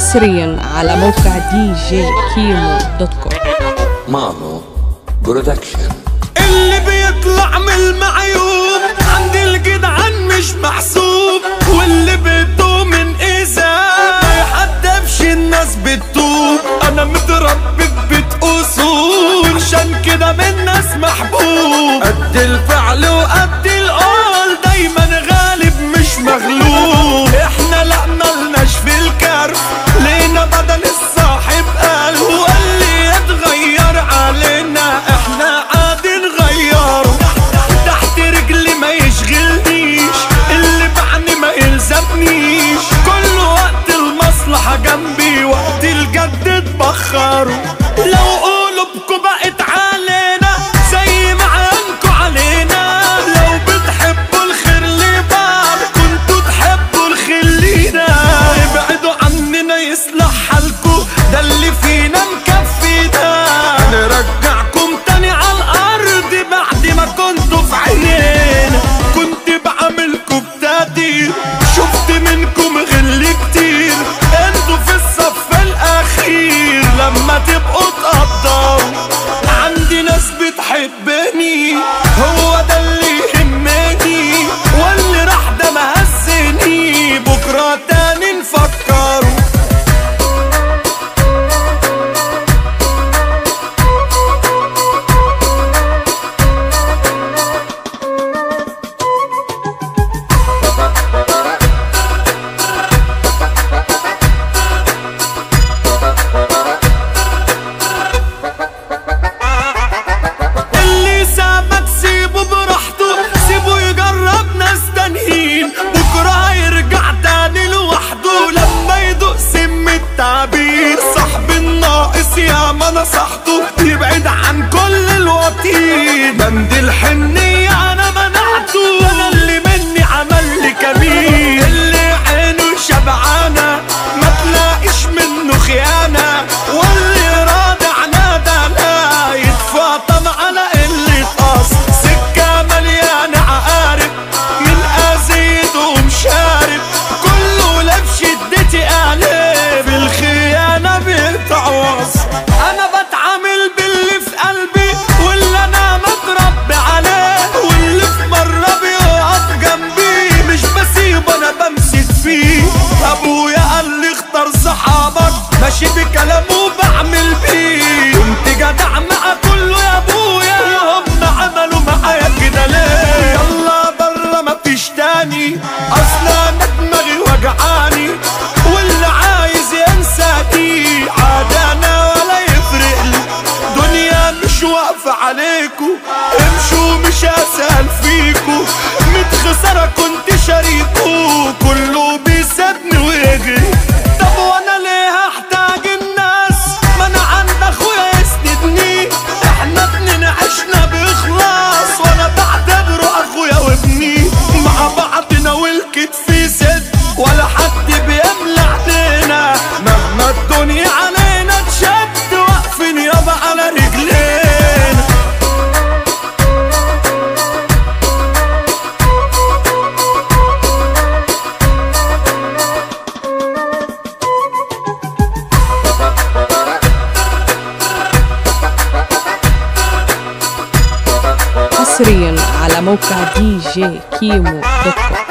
حصريا على موقع دي جي كيمو دوت كوم مانو برودكشن اللي بيطلع من المعيوب عند الجدعان مش محسوب واللي بيتوه من إذا يحدفش الناس بتتوب انا متربي في بيت اصول عشان كده من الناس محبوب قد الفعل وقد القول دايما غالب مش مغلوب احنا لا ملناش في الكرف لينا بدل الصاحب قال واللي يتغير علينا احنا عادي نغيره تحت رجلي ما يشغلنيش اللي بعني ما يلزمنيش كل وقت المصلحة جنبي وقت الجد تبخروا لو قلوبكوا بقت علينا زي ما عينكوا علينا لو بتحبوا الخير لبعض كنتوا تحبوا الخير لينا ابعدوا عننا يصلح حالكوا ده اللي فينا مكفينا نرجعكم تاني على الارض بعد ما كنتوا في عينينا كنت بعملكوا بتقدير شفت منكم غل كتير انتوا في الصف الاخير لما تبقوا تقدروا عندي ناس بتحبني هو ده اللي يهمني واللي راح ده مهزني بكره تاني نفكروا اللي سابك سيبه براحته سيبه يجرب ناس تانيين بكره هيرجع تاني لوحده لما يدوق سم التعبير صاحب الناقص يا ما نصحته يبعد عن كل الوطين بند الحنية انا منعته انا اللي مني عمل لي كمين اللي عينه شبعانة ما تلاقيش منه خيانة واللي رادع نادى لا يتفاطم على قلة أصل سكة مليانة عقارب من أزيد ومشارب كله لف شدتي قالب الخيانة بيقطع وصل أنا بتعامل باللي في قلبي واللي أنا متربي عليه واللي في مرة بيقف جنبي مش بسيبه أنا بمسك فيه أبويا قال لي اختار صحابك ماشي بكلامه بعمل بيه كنت جدع مع كله يا ابويا هم عملوا معايا كده ليه يلا بره مفيش تاني اصلا أنا دماغي وجعاني واللي عايز ينساني عاد انا ولا يفرق لي دنيا مش واقفة عليكو امشوا مش هسأل فيكو ميت خسارة كنت شريكو كله بيسيبني ويجري طب وانا ليه هحتاج الناس ما انا عند اخويا يسندني احنا اتنين عشنا باخلاص وانا بعتبره اخويا وابني مع بعضنا والكتف يسد ولا حد بيملى علينا مهما الدنيا علينا تشد واقفين يابا على رجلينا حصريا على موقع دي جي كيمو دوت كوم